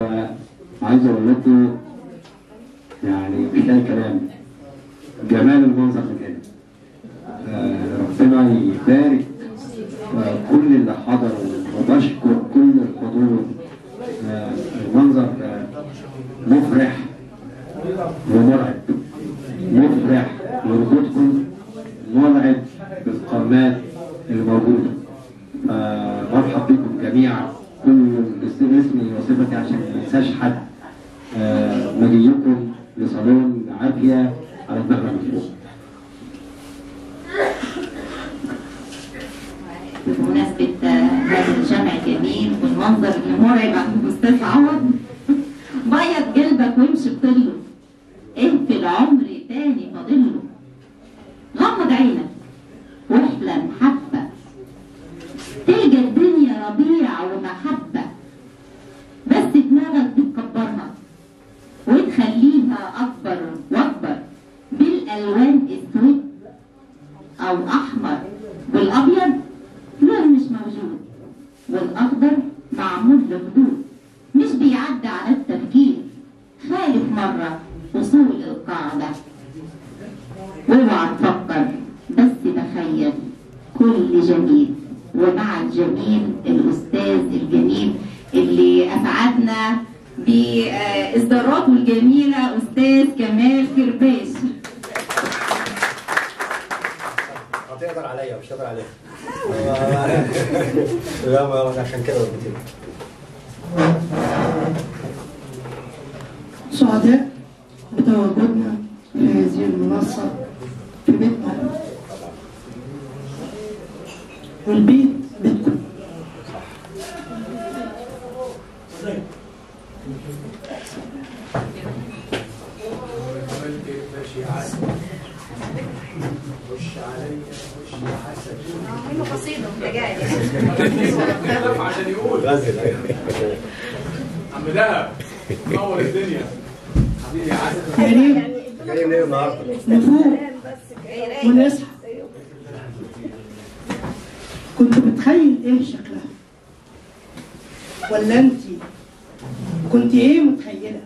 عايز اقول لكم يعني مش لاقي كلام جمال المنظر ده كده آه، ربنا يبارك آه، كل اللي حضروا وبشكر كل الحضور آه، المنظر ده مفرح ومرعب مفرح ووجودكم مرعب بالقامات الموجوده آه، مرحب بكم جميعا كل اسم- اسمي وصفتي عشان ما انساش حد آه، مجيئكم لصالون عافيه على دماغنا من فوق بمناسبة آه، هذا الجمع الجميل والمنظر المرعب عند الأستاذ عوض بيض قلبك وامشي بطله ايه في العمر تاني فاضله غمض عينك واحلم حبة تلقى الدنيا ربيع ومحبة بس دماغك بتكبرها وتخليها أكبر وأكبر بالألوان اسود أو أحمر والأبيض لون مش موجود والأخضر معمول له حدود مش بيعدي على التفكير خالف مرة وصول القاعدة واوعى تفكر بس تخيل كل جميل ومع الجميل الأستاذ الجميل اللي أسعدنا بإصداراته الجميلة أستاذ كمال كرباش هتقدر عليا مش هتقدر عليا لا ما أنا عشان كده قلت لك سعداء بتواجدنا في هذه المنصة في بيتنا والبيت بيتكم منه قصيده انت قاعد عشان يقول غزل عم دهب نور الدنيا حبيبي يا عسل يا ريت جاي منين النهارده؟ نفوق ونصحى كنت بتخيل ايه شكلها ولا انت كنت ايه متخيله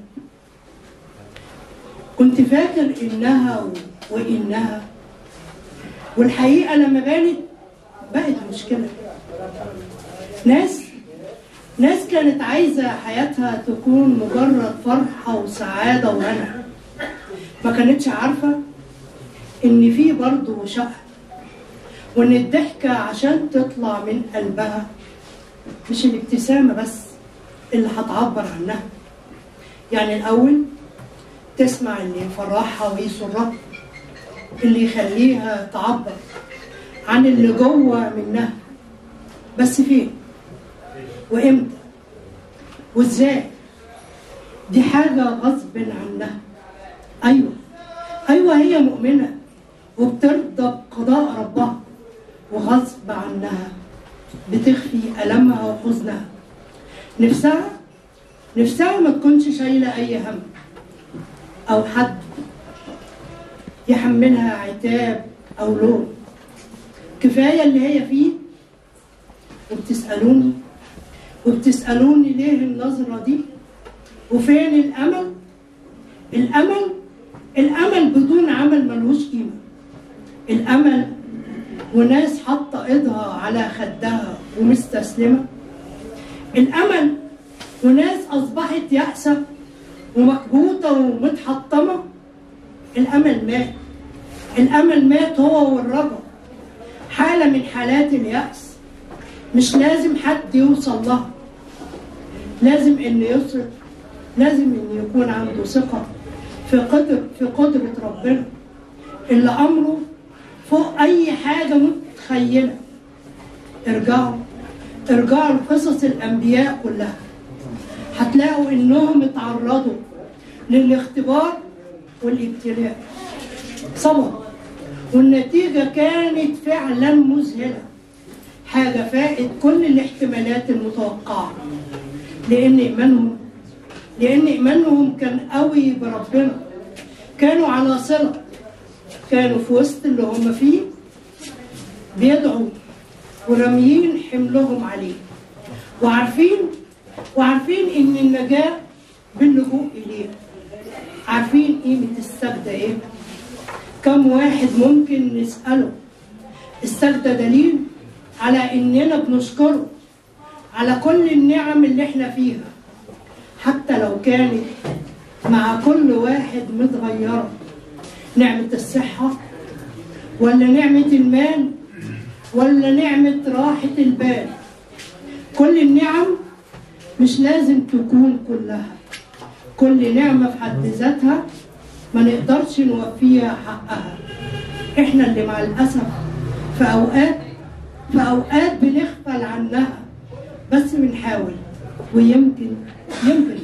كنت فاكر انها و... وانها والحقيقه لما بانت بقت مشكله ناس ناس كانت عايزه حياتها تكون مجرد فرحه وسعاده وهنا ما كانتش عارفه ان في برضه شقه وان الضحكه عشان تطلع من قلبها مش الابتسامه بس اللي هتعبر عنها يعني الاول تسمع اللي يفرحها ويسرها اللي يخليها تعبر عن اللي جوه منها بس فين وامتى وازاي دي حاجه غصب عنها ايوه ايوه هي مؤمنه وبترضى بقضاء ربها وغصب عنها بتخفي ألمها وحزنها نفسها نفسها ما تكونش شايلة أي هم أو حد يحملها عتاب أو لوم كفاية اللي هي فيه وبتسألوني وبتسألوني ليه النظرة دي وفين الأمل الأمل الأمل بدون عمل ملهوش قيمة الأمل وناس حاطة إيدها على خدها ومستسلمة الأمل وناس أصبحت يأسة ومكبوتة ومتحطمة الأمل مات الأمل مات هو والرجا حالة من حالات اليأس مش لازم حد يوصل لها لازم إنه يصرف لازم إنه يكون عنده ثقة في قدر في قدرة ربنا اللي أمره فوق أي حاجة متخيلة ارجعوا ارجعوا لقصص الأنبياء كلها هتلاقوا إنهم اتعرضوا للاختبار والابتلاء صبروا والنتيجة كانت فعلا مذهلة حاجة فائت كل الاحتمالات المتوقعة لأن إيمانهم لأن إيمانهم كان قوي بربنا كانوا على صلة كانوا في وسط اللي هم فيه بيدعوا وراميين حملهم عليه وعارفين وعارفين ان النجاة باللجوء إليه عارفين قيمة السجدة إيه؟ كم واحد ممكن نسأله السجدة دليل على إننا بنشكره على كل النعم اللي إحنا فيها حتى لو كانت مع كل واحد متغيرة نعمة الصحة ولا نعمة المال ولا نعمة راحة البال كل النعم مش لازم تكون كلها كل نعمة في حد ذاتها ما نقدرش نوفيها حقها احنا اللي مع الأسف في أوقات في أوقات بنغفل عنها بس بنحاول ويمكن يمكن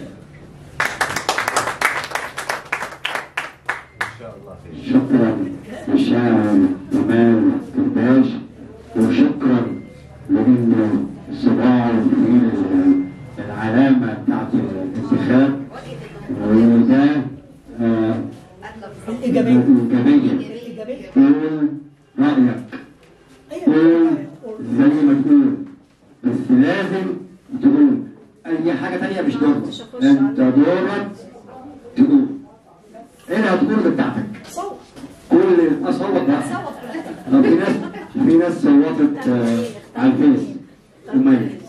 شكرا للشاعر جمال كرباش وشكرا لانه صباعه في العلامه بتاعت الانتخاب وده آه، الإيجابية ايجابيه الإيجابية قول رايك قول أيوة زي ما تقول بس لازم تقول اي حاجه تانية مش دورك انت دورك تقول ايه اللي هتقول بتاعتك صوت كل اصوت بقى طب في ناس في ناس صوتت آه، على الفيس ومالك